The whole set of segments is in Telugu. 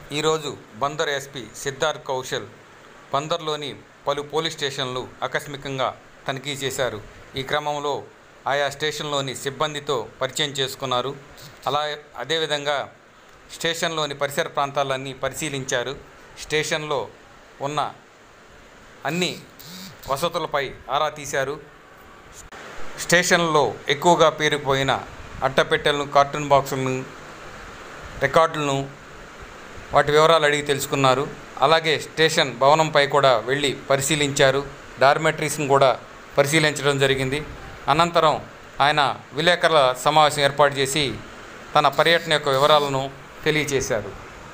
ఈరోజు బందర్ ఎస్పీ సిద్ధార్థ్ కౌశల్ బందర్లోని పలు పోలీస్ స్టేషన్లు ఆకస్మికంగా తనిఖీ చేశారు ఈ క్రమంలో ఆయా స్టేషన్లోని సిబ్బందితో పరిచయం చేసుకున్నారు అలా అదేవిధంగా స్టేషన్లోని పరిసర ప్రాంతాలన్నీ పరిశీలించారు స్టేషన్లో ఉన్న అన్ని వసతులపై ఆరా తీశారు స్టేషన్లో ఎక్కువగా పేరుకుపోయిన అట్టపెట్టెలను కార్టూన్ బాక్సులను రికార్డులను వాటి వివరాలు అడిగి తెలుసుకున్నారు అలాగే స్టేషన్ భవనంపై కూడా వెళ్ళి పరిశీలించారు డార్మెటరీస్ని కూడా పరిశీలించడం జరిగింది అనంతరం ఆయన విలేకరుల సమావేశం ఏర్పాటు చేసి తన పర్యటన యొక్క వివరాలను తెలియజేశారు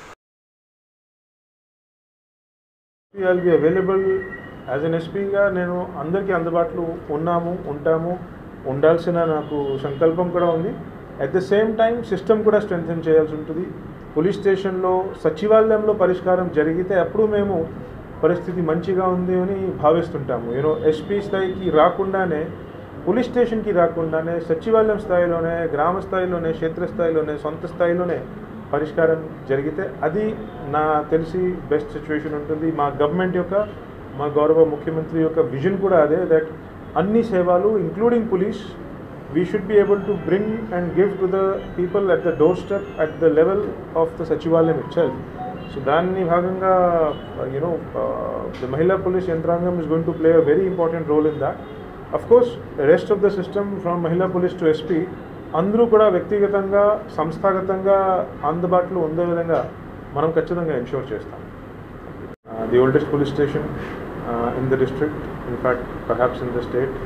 I'll be available as an ఎస్పీగా నేను అందరికీ అందుబాటులో ఉన్నాము ఉంటాము ఉండాల్సిన నాకు సంకల్పం కూడా ఉంది at the same time system కూడా స్ట్రెంగ్థెన్ చేయాల్సి ఉంటుంది పోలీస్ స్టేషన్లో సచివాలయంలో పరిష్కారం జరిగితే అప్పుడు మేము పరిస్థితి మంచిగా ఉంది అని భావిస్తుంటాము యూనో ఎస్పీ స్థాయికి రాకుండానే పోలీస్ స్టేషన్కి రాకుండానే సచివాలయం స్థాయిలోనే గ్రామ స్థాయిలోనే క్షేత్రస్థాయిలోనే సొంత స్థాయిలోనే పరిష్కారం జరిగితే అది నా తెలిసి బెస్ట్ సిచ్యువేషన్ ఉంటుంది మా గవర్నమెంట్ యొక్క మా గౌరవ ముఖ్యమంత్రి యొక్క విజన్ కూడా అదే దట్ అన్ని సేవలు including police we should be able to bring and give to the people at the doorstep at the level of the sachivalayam itself so దాన్ని భాగంగా యునో ద మహిళా పోలీస్ యంత్రాంగం is going to play a very important role in that of course rest of the system from Mahila police to SP అందరూ కూడా వ్యక్తిగతంగా సంస్థాగతంగా అందుబాటులో ఉండే విధంగా మనం ఖచ్చితంగా ఎన్షూర్ చేస్తాం the oldest police station in the district in fact perhaps in the state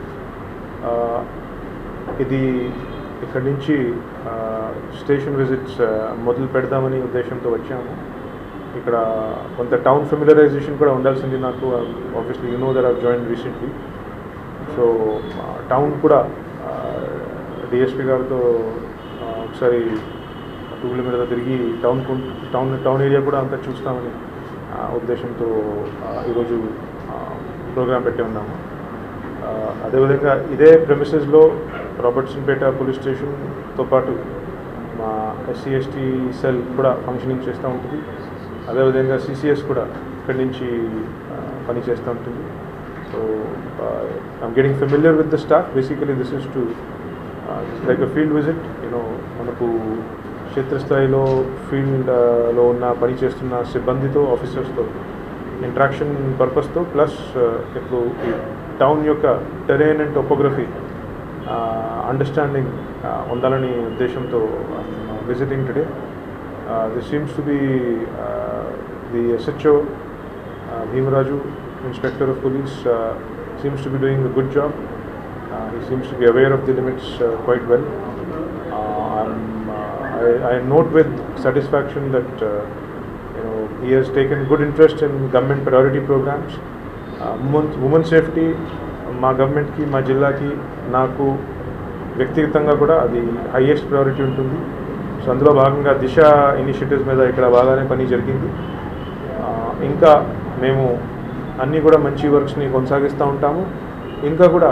ఇది ఇక్కడి నుంచి స్టేషన్ విజిట్స్ మొదలు పెడదామని ఉద్దేశంతో వచ్చాము ఇక్కడ కొంత టౌన్ ఫెమిలరైజేషన్ కూడా ఉండాల్సింది నాకు obviously you know there are join recently so town కూడా డిఎస్పీ గారితో ఆ, ఒకసారి టూ వీలర్ మీద తిరిగి టౌన్ కు- టౌన్ టౌన్ ఏరియా కూడా అంతా చూస్తామని ఆ, ఉద్దేశంతో ఆ, ఈరోజు ప్రోగ్రాం పెట్టి ఉన్నాము ఆ, అదేవిధంగా ఇదే ప్రెమిసెస్లో రాబర్ట్సన్పేట పోలీస్ స్టేషన్తో పాటు మా ఎస్సీ ఎస్టీ సెల్ కూడా ఫంక్షనింగ్ చేస్తూ ఉంటుంది అదేవిధంగా సిసిఎస్ కూడా ఇక్కడి నుంచి ఆ, పని చేస్తూ ఉంటుంది so I'm getting familiar with the staff basically this is to like a field visit you know మనకు క్షేత్రస్థాయిలో ఫీల్డ్లో ఉన్న పని చేస్తున్న సిబ్బందితో ఆఫీసర్స్తో ఇంట్రాక్షన్ పర్పస్తో ప్లస్ ఇప్పుడు ఈ టౌన్ యొక్క టెరైన్ అండ్ టోపోగ్రఫీ అండర్స్టాండింగ్ ఉండాలని ఉద్దేశంతో visiting today this seems to be the SHO Bhimaraju inspector of police seems to be doing a good job he seems to be aware of the limits uh, quite well. Uh, I'm, uh, I, I note with satisfaction that uh, you know he has taken good interest in government priority programs. Uh, women, women safety మా గవర్నమెంట్కి మా జిల్లాకి నాకు వ్యక్తిగతంగా కూడా అది హైయెస్ట్ ప్రయారిటీ ఉంటుంది సో అందులో భాగంగా దిశ ఇనిషియేటివ్స్ మీద ఇక్కడ బాగానే పని జరిగింది ఆ, ఇంకా మేము అన్నీ కూడా మంచి వర్క్స్ని కొనసాగిస్తూ ఉంటాము ఇంకా కూడా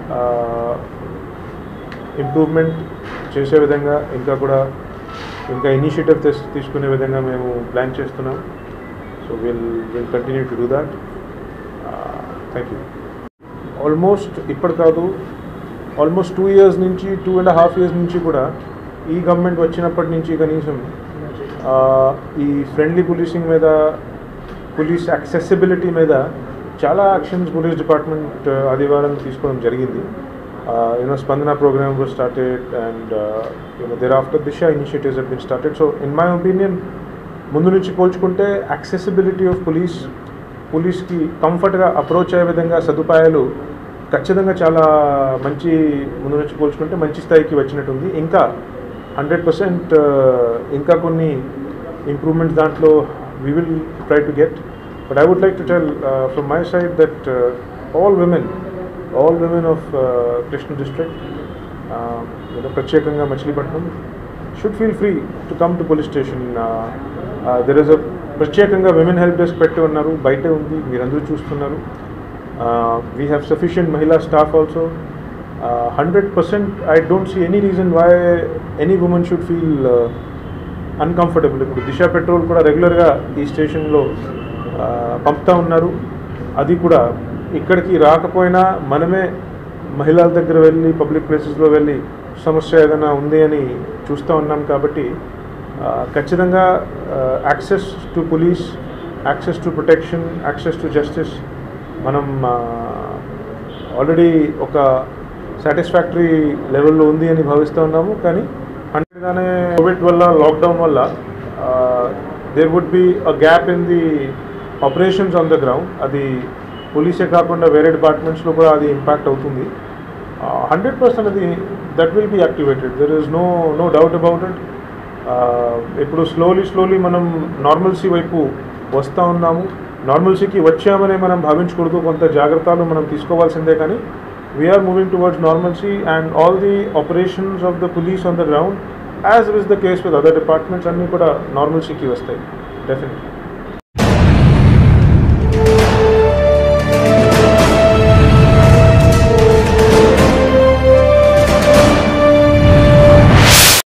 ఇంప్రూవ్మెంట్ చేసే విధంగా ఇంకా కూడా ఇంకా ఇనిషియేటివ్ తీసుకునే విధంగా మేము ప్లాన్ చేస్తున్నాం so will will continue to do that thank you almost ఇప్పుడు కాదు ఆల్మోస్ట్ టూ ఇయర్స్ నుంచి టూ అండ్ హాఫ్ ఇయర్స్ నుంచి కూడా ఈ గవర్నమెంట్ వచ్చినప్పటి నుంచి కనీసం ఆ, ఈ ఫ్రెండ్లీ పోలీసింగ్ మీద పోలీస్ యాక్సెసిబిలిటీ మీద చాలా యాక్షన్స్ పోలీస్ డిపార్ట్మెంట్ ఆదివారం తీసుకోవడం జరిగింది you know Spandana program was started and you know thereafter Disha initiatives have been started so in my opinion ముందు నుంచి పోల్చుకుంటే యాక్సెసిబిలిటీ ఆఫ్ పోలీస్ పోలీస్కి కంఫర్ట్గా అప్రోచ్ అయ్యే విధంగా సదుపాయాలు ఖచ్చితంగా చాలా మంచి ముందు నుంచి పోల్చుకుంటే మంచి స్థాయికి వచ్చినట్టుంది ఇంకా హండ్రెడ్ పర్సెంట్ ఇంకా కొన్ని ఇంప్రూవ్మెంట్స్ దాంట్లో we will try to get but I would like to tell from my side that all women all women of Krishna district ప్రత్యేకంగా Machilipatnam should feel free to come to police station there is a ప్రత్యేకంగా విమెన్ హెల్ప్ డెస్క్ పెట్టి ఉన్నారు బయటే ఉంది మీరందరూ చూస్తున్నారు we have sufficient mahila staff also hundred percent I don't see any reason why any women should feel uncomfortable ఇప్పుడు దిశ పెట్రోల్ కూడా రెగ్యులర్గా ఈ స్టేషన్లో ఆ, పంపుతా ఉన్నారు అది కూడా ఇక్కడికి రాకపోయినా మనమే మహిళల దగ్గర వెళ్ళి పబ్లిక్ ప్లేసెస్లో వెళ్ళి సమస్య ఏదైనా ఉంది అని చూస్తూ ఉన్నాం కాబట్టి ఆ, ఖచ్చితంగా access to police access to protection access to justice మనం ఆల్రెడీ ఒక సాటిస్ఫాక్టరీ లెవెల్లో ఉంది అని భావిస్తూ ఉన్నాము కానీ హండ్రెడ్గానే కోవిడ్ వల్ల లాక్డౌన్ వల్ల there would be a gap in the operations on the ground అది పోలీసే కాకుండా వేరే డిపార్ట్మెంట్స్లో కూడా అది ఇంపాక్ట్ అవుతుంది హండ్రెడ్ పర్సెంట్ అది that will be activated there is no no doubt about it ఇప్పుడు స్లోలీ స్లోలీ మనం నార్మల్సీ వైపు వస్తూ ఉన్నాము నార్మల్సీకి వచ్చామని మనం భావించకూడదు కొంత జాగ్రత్తలు మనం తీసుకోవాల్సిందే కానీ we're moving towards normalcy and all the operations of the police on the ground as is the case with other departments అన్నీ కూడా నార్మల్సీకి వస్తాయి డెఫినెట్లీ